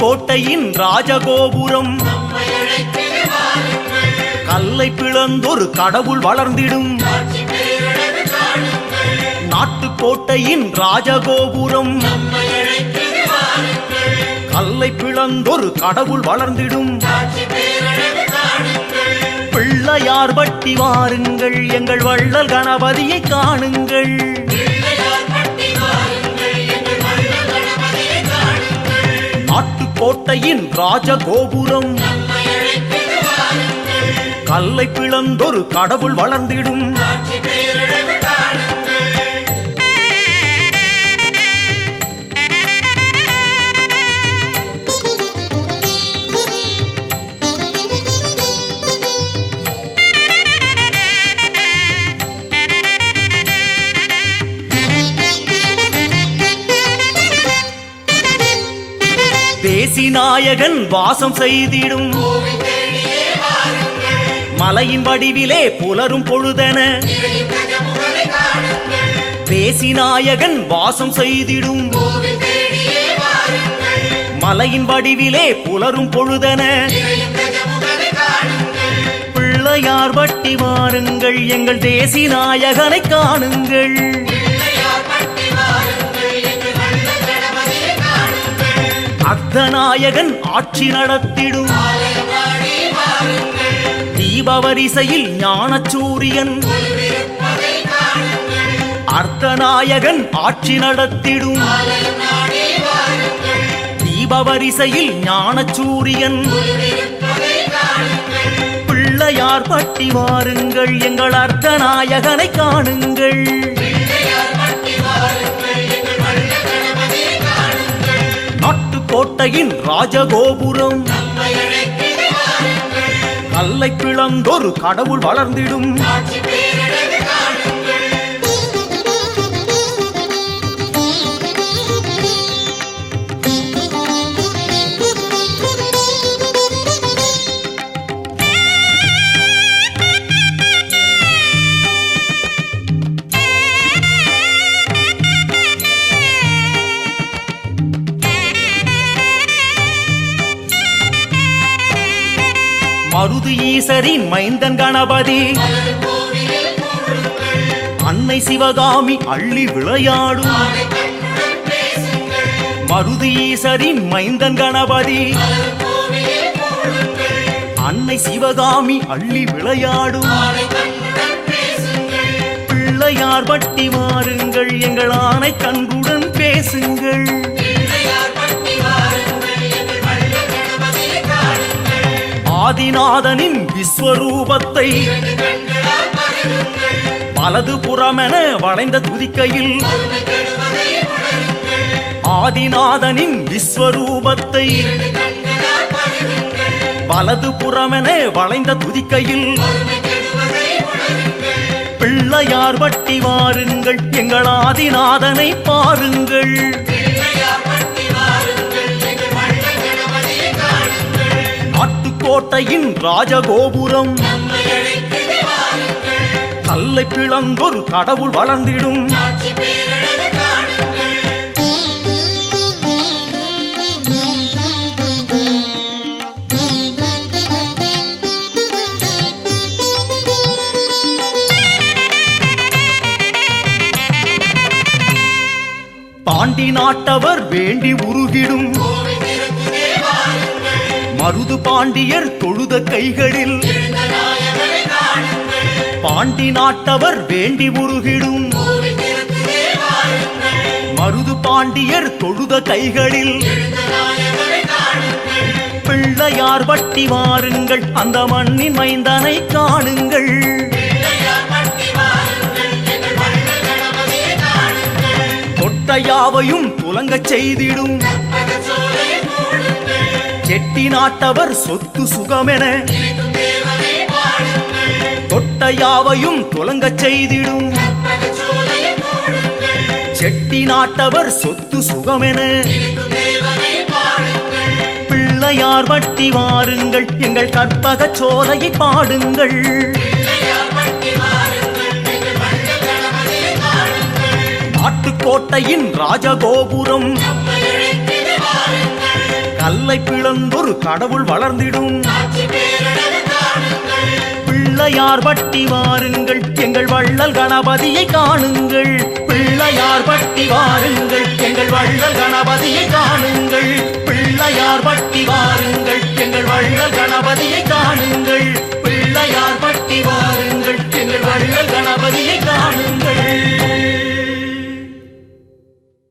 நாட்டுக்கோட்டையின் ராஜகோபுரம் கல்லை பிளந்தொரு கடவுள் வளர்ந்திடும் நாட்டுக்கோட்டையின் ராஜகோபுரம் கல்லை பிளந்தொரு கடவுள் வளர்ந்திடும் பிள்ளையார் பட்டி வாருங்கள் எங்கள் வள்ளல் கணபதியை காணுங்கள் நாட்டுக்கோட்டையின் ராஜகோபுரம் கல்லை பிளந்தொரு கடவுள் வளர்ந்திடும் தேசிநாயகன் வாசம் செய்திடும் மலையின் வடிவிலே புலரும் பொழுதென தேசிநாயகன் வாசம் செய்திடும் மலையின் வடிவிலே புலரும் பொழுதென பிள்ளையார் வட்டி வாருங்கள் எங்கள் தேசிநாயகனை காணுங்கள் அர்த்தநாயகன் ஆட்சி நடத்திடும் தீபவரிசையில் ஞானச்சூரியன் அர்த்தநாயகன் ஆட்சி நடத்திடும் தீபவரிசையில் ஞானச்சூரியன் பிள்ளையார் பட்டி வாருங்கள் எங்கள் அர்த்தநாயகனை காணுங்கள் நாட்டுக்கோட்டையின் ராஜகோபுரம் கல்லை பிளந்தொரு கடவுள் வளர்ந்திடும் மருது ஈசரின் மைந்தன் கணபதி அன்னை சிவகாமி அள்ளி விளையாடும் மருது ஈசரின் மைந்தன் கணபதி அன்னை சிவகாமி அள்ளி விளையாடும் பிள்ளையார் பட்டி வாருங்கள் எங்கள் ஆணை கண்குடன் பேசுங்கள் ஆதிநாதனின் விஸ்வரூபத்தை வலது புறமென வளைந்த துதிக்கையில் ஆதிநாதனின் விஸ்வரூபத்தை வலது புறமென வளைந்த துதிக்கையில் பிள்ளையார் வட்டி வாருங்கள் எங்கள் ஆதிநாதனை பாருங்கள் நாட்டுக்கோட்டையின் ராஜகோபுரம் கல்லை பிளந்தொரு கடவுள் வளர்ந்திடும் பாண்டி நாட்டவர் வேண்டி உருகிடும் மருது பாண்டியர் தொழுத கைகளில் பாண்டி நாட்டவர் வேண்டி உருகிடும் மருது பாண்டியர் தொழுத கைகளில் பிள்ளையார் வட்டி வாருங்கள் அந்த மண்ணின் மைந்தனை காணுங்கள் தொட்டையாவையும் துலங்கச் செய்திடும் செட்டி நாட்டவர் சொத்து சுகமென தொட்டையாவையும் துலங்கச் செய்திடும் செட்டி நாட்டவர் சொத்து சுகமென பிள்ளையார் வட்டி வாருங்கள் எங்கள் கற்பக சோலையை பாடுங்கள் நாட்டுக்கோட்டையின் ராஜகோபுரம் கல்லை பிளந்தொரு கடவுள் வளர்ந்திடும் பிள்ளையார் பட்டி வாருங்கள் எங்கள் வள்ளல் கணபதியை காணுங்கள் பிள்ளையார் பட்டி வாருங்கள் எங்கள் வள்ளல் கணபதியை காணுங்கள் பிள்ளையார் பட்டி வாருங்கள் எங்கள் வள்ளல் கணபதியை